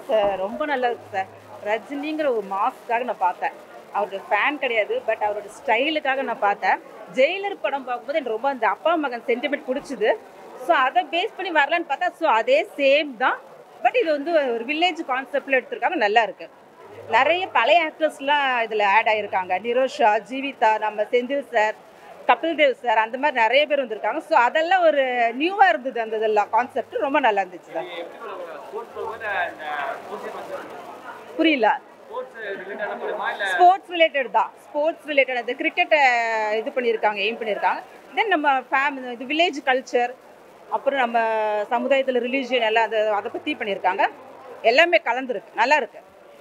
sir ரொம்ப நல்லா இருக்கு சார் ரஜினிங்கிற ஒரு மாஸ்க்காக நான் பார்த்தேன் அவரோட ஃபேன் கிடையாது பட் அவரோட ஸ்டைலுக்காக நான் பார்த்தேன் ஜெயிலர் படம் பார்க்கும்போது எனக்கு ரொம்ப அந்த அப்பா மகன் சென்டிமெண்ட் பிடிச்சிது ஸோ அதை பேஸ் பண்ணி வரலான்னு பார்த்தா ஸோ அதே சேம் தான் பட் இது வந்து ஒரு வில்லேஜ் கான்செப்டில் எடுத்திருக்காங்க நல்லா இருக்கு நிறைய பழைய ஆக்டர்ஸ்லாம் இதில் ஆட் ஆகியிருக்காங்க நிரோஷா ஜீவிதா நம்ம செந்தில் சார் கபில் தேவ் சார் அந்த மாதிரி நிறைய பேர் வந்திருக்காங்க ஸோ அதெல்லாம் ஒரு நியூவாக இருந்தது அந்த இதெல்லாம் கான்செப்ட் ரொம்ப நல்லா இருந்துச்சு சார் புரியல ஸ்போர்ட்ஸ் ரிலேட்டட் தான் ஸ்போர்ட்ஸ் ரிலேட்டட் அந்த கிரிக்கெட்டை இது பண்ணியிருக்காங்க எய்ம் பண்ணியிருக்காங்க தென் நம்ம ஃபேமிலி இது வில்லேஜ் கல்ச்சர் அப்புறம் நம்ம சமுதாயத்தில் ரிலீஜியன் எல்லாம் அதை அதை பற்றி பண்ணியிருக்காங்க எல்லாமே கலந்துருக்கு நல்லா இருக்கு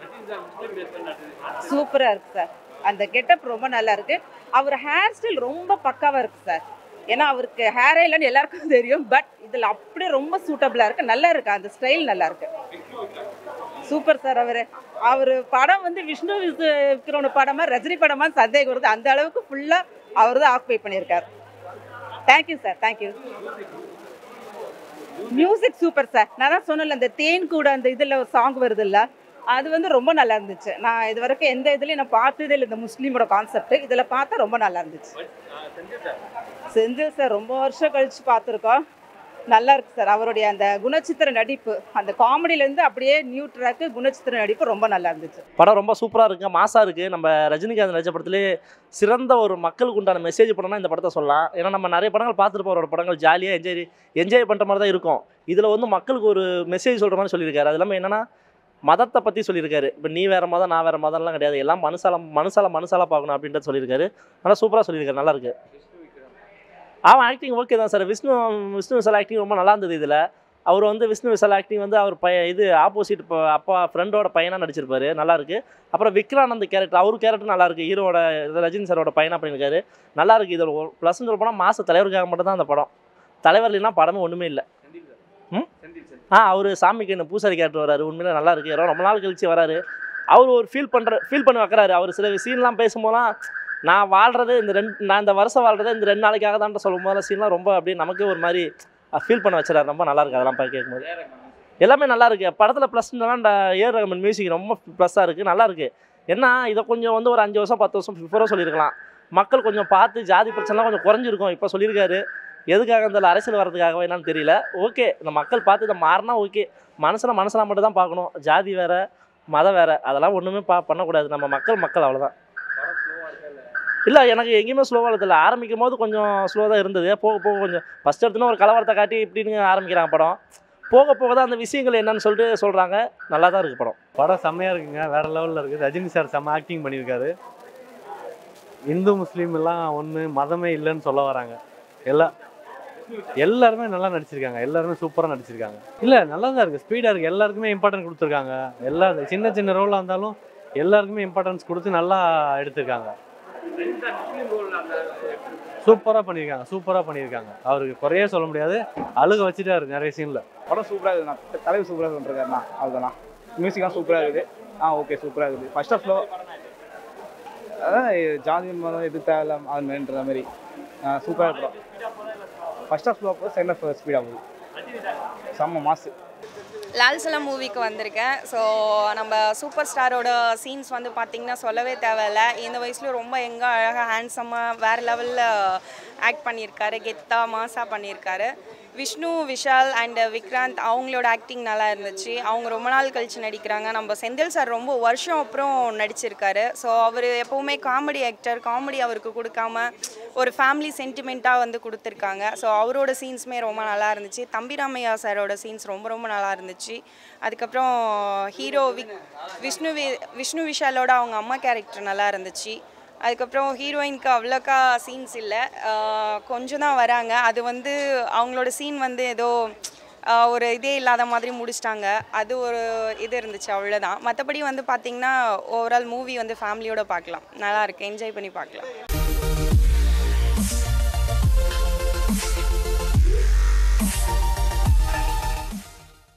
சூப்பராக இருக்கு சார் அந்த கெட்டப் ரொம்ப நல்லா இருக்கு அவர் ஹேர் ஸ்டைல் ரொம்ப பக்காவாக இருக்கு சார் ஏன்னா அவருக்கு ஹேரே இல்லைன்னு எல்லாருக்கும் தெரியும் பட் இதில் அப்படியே ரொம்ப சூட்டபிளாக இருக்கு நல்லா இருக்கு அந்த ஸ்டைல் நல்லா இருக்கு சூப்பர் சார் அவர் அவர் படம் வந்து விஷ்ணு விஸ்- விக்ரமோட படமா ரஜினி படமா சந்தேகம் வருது அந்த அளவுக்கு ஃபுல்லாக அவர் தான் ஆக்குபை பண்ணியிருக்காரு thank you sir thank you music super sir நான் தான் சொன்னல அந்த தேன் கூட அந்த இதில் ஒரு சாங் வருதுல்ல அது வந்து ரொம்ப நல்லா இருந்துச்சு நான் இது வரைக்கும் எந்த இதுலையும் நான் பார்த்ததே இல்லை இந்த முஸ்லீமோட கான்செப்ட் இதில் பார்த்தா ரொம்ப நல்லா இருந்துச்சு செந்தில் சார் ரொம்ப வருஷம் கழிச்சு பார்த்துருக்கோம் நல்லா இருக்கு சார் அவருடைய அந்த குணச்சித்திர நடிப்பு அந்த காமெடியிலேருந்து அப்படியே நியூ ட்ராக்கு குணச்சித்திர நடிப்பு ரொம்ப நல்லா இருந்துச்சு படம் ரொம்ப சூப்பராக இருக்குது மாசாக இருக்குது நம்ம ரஜினிகாந்த் நடிச்ச படத்திலே சிறந்த ஒரு மக்களுக்கு உண்டான மெசேஜ் படம்னா இந்த படத்தை சொல்லலாம் ஏன்னா நம்ம நிறைய படங்கள் பார்த்துருப்போம் அவரோட படங்கள் ஜாலியாக என்ஜாய் என்ஜாய் பண்ணுற மாதிரி தான் இருக்கும் இதில் வந்து மக்களுக்கு ஒரு மெசேஜ் சொல்கிற மாதிரி சொல்லியிருக்காரு அது இல்லாமல் என்னென்னா மதத்தை பற்றி சொல்லியிருக்காரு இப்போ நீ வேறு மதம் நான் வேறு மதம்லாம் கிடையாது எல்லாம் மனுஷால மனுஷால மனுஷால பார்க்கணும் அப்படின்றத சொல்லியிருக்காரு நல்லா சூப்பராக சொல்லியிருக்காரு நல்லா இருக்கு அவன் ஆக்டிங் ஓகே தான் சார் விஷ்ணு விஷ்ணு விசால் ஆக்டிங் ரொம்ப நல்லா இருந்தது இதில் அவர் வந்து விஷ்ணு விசால் ஆக்டிங் வந்து அவர் பைய இது ஆப்போசிட் இப்போ அப்பா ஃப்ரெண்டோட பையனாக நடிச்சிருப்பாரு நல்லா இருக்கு அப்புறம் விக்ரானந்த் கேரக்டர் அவர் கேரக்டர் நல்லா இருக்கு ஹீரோட இது ரஜினி சாரோட பையனாக பண்ணியிருக்காரு நல்லா இருக்கு இதில் ஒரு ப்ளஸ்ன்னு சொல்ல போனால் மாச தலைவருக்காக மட்டும் தான் அந்த படம் தலைவர் இல்லைன்னா படமே ஒன்றுமே இல்லை ம் ஆ அவர் சாமிக்கு என்ன பூசாரி கேரக்டர் வராரு உண்மையில நல்லா இருக்கு யாரோ ரொம்ப நாள் கழிச்சு வராரு அவர் ஒரு ஃபீல் பண்ணுற ஃபீல் பண்ணி வைக்கிறாரு அவர் சில சீன்லாம் பேசும்போதெல்லாம் நான் வாழ்றது இந்த ரெண்டு நான் இந்த வருஷம் வாழ்றது இந்த ரெண்டு நாளைக்காக தான் சொல்லும் போதெல்லாம் சீன்லாம் ரொம்ப அப்படியே நமக்கே ஒரு மாதிரி ஃபீல் பண்ண வச்சுறாரு ரொம்ப நல்லா இருக்கு அதெல்லாம் பார்க்க கேட்கும்போது எல்லாமே நல்லா இருக்கு படத்தில் ப்ளஸ்னா இந்த ஏர் ரகமன் மியூசிக் ரொம்ப ப்ளஸ்ஸாக இருக்குது நல்லா இருக்கு என்ன இதை கொஞ்சம் வந்து ஒரு அஞ்சு வருஷம் பத்து வருஷம் பிஃபோராக சொல்லியிருக்கலாம் மக்கள் கொஞ்சம் பார்த்து ஜாதி பிரச்சனைலாம் கொஞ்சம் குறைஞ்சிருக்கும் இப்போ சொல்லியிருக்காரு எதுக்காக இந்த அரசியல் வர்றதுக்காகவோ என்னன்னு தெரியல ஓகே இந்த மக்கள் பார்த்து இதை மாறினா ஓகே மனசில் மனசில் மட்டும் தான் பார்க்கணும் ஜாதி வேற மதம் வேற அதெல்லாம் ஒன்றுமே பா பண்ணக்கூடாது நம்ம மக்கள் மக்கள் அவ்வளோதான் இல்லை எனக்கு எங்கேயுமே ஸ்லோவாக இல்லை ஆரம்பிக்கும் போது கொஞ்சம் ஸ்லோ தான் இருந்தது போக போக கொஞ்சம் ஃபஸ்ட் எடுத்துன்னு ஒரு கலவரத்தை காட்டி இப்படின்னு ஆரம்பிக்கிறாங்க படம் போக போக தான் அந்த விஷயங்கள் என்னன்னு சொல்லிட்டு சொல்கிறாங்க நல்லா தான் இருக்குது படம் படம் செம்மையாக இருக்குங்க வேற லெவலில் இருக்குது ரஜினி சார் செம்ம ஆக்டிங் பண்ணியிருக்காரு இந்து முஸ்லீம் எல்லாம் ஒன்று மதமே இல்லைன்னு சொல்ல வராங்க எல்லா எல்லாருமே நல்லா நடிச்சிருக்காங்க எல்லாருமே சூப்பராக நடிச்சிருக்காங்க இல்லை நல்லா தான் இருக்குது ஸ்பீடாக இருக்குது எல்லாருக்குமே இம்பார்ட்டன்ட் கொடுத்துருக்காங்க எல்லா சின்ன சின்ன ரோலாக இருந்தாலும் எல்லாருக்குமே இம்பார்ட்டன்ஸ் கொடுத்து நல்லா எடுத்திருக்காங்க சூப்பராக பண்ணியிருக்காங்க சூப்பராக பண்ணியிருக்காங்க அவருக்கு குறையே சொல்ல முடியாது அழுக வச்சுட்டாரு நிறைய சீனில் படம் சூப்பராக இருக்குதுண்ணா தலைவர் சூப்பராக பண்ணுறாருண்ணா அவ்வளோதான் மியூசிக்லாம் சூப்பராக இருக்குது ஆ ஓகே சூப்பராக இருக்குது ஃபர்ஸ்ட் ஆஃப் ஸ்லோ அதான் ஜாதி மதம் எது தேவையில்ல அது மாதிரின்ற மாதிரி சூப்பராக இருக்கும் ஃபர்ஸ்ட் ஆஃப் ஸ்லோ போது செகண்ட் ஆஃப் ஸ்பீடாக போகுது செம்ம மாசு லால் சலாம் மூவிக்கு வந்திருக்கேன் ஸோ நம்ம சூப்பர் ஸ்டாரோட சீன்ஸ் வந்து பார்த்திங்கன்னா சொல்லவே தேவையில்ல இந்த வயசுல ரொம்ப எங்கே அழகாக ஹேண்ட்ஸமாக வேறு லெவலில் ஆக்ட் பண்ணியிருக்காரு கெத்தா மாஸாக பண்ணியிருக்காரு விஷ்ணு விஷால் அண்ட் விக்ராந்த் அவங்களோட ஆக்டிங் நல்லா இருந்துச்சு அவங்க ரொம்ப நாள் கழிச்சு நடிக்கிறாங்க நம்ம செந்தில் சார் ரொம்ப வருஷம் அப்புறம் நடிச்சிருக்காரு ஸோ அவர் எப்போவுமே காமெடி ஆக்டர் காமெடி அவருக்கு கொடுக்காம ஒரு ஃபேமிலி சென்டிமெண்ட்டாக வந்து கொடுத்துருக்காங்க ஸோ அவரோட சீன்ஸுமே ரொம்ப நல்லா இருந்துச்சு தம்பிராமையா சாரோட சீன்ஸ் ரொம்ப ரொம்ப நல்லா இருந்துச்சு அதுக்கப்புறம் ஹீரோ விக் விஷ்ணு வி- விஷ்ணு விஷாலோட அவங்க அம்மா கேரக்டர் நல்லா இருந்துச்சு அதுக்கப்புறம் ஹீரோயினுக்கு அவ்வளோக்கா சீன்ஸ் இல்லை கொஞ்சம் தான் வராங்க அது வந்து அவங்களோட சீன் வந்து ஏதோ ஆஹ், ஒரு இதே இல்லாத மாதிரி முடிச்சிட்டாங்க அது ஒரு இது இருந்துச்சு அவ்வளோதான் மற்றபடி வந்து பார்த்திங்கன்னா ஓவரால் மூவி வந்து ஃபேமிலியோட பார்க்கலாம் நல்லா இருக்கு என்ஜாய் பண்ணி பார்க்கலாம்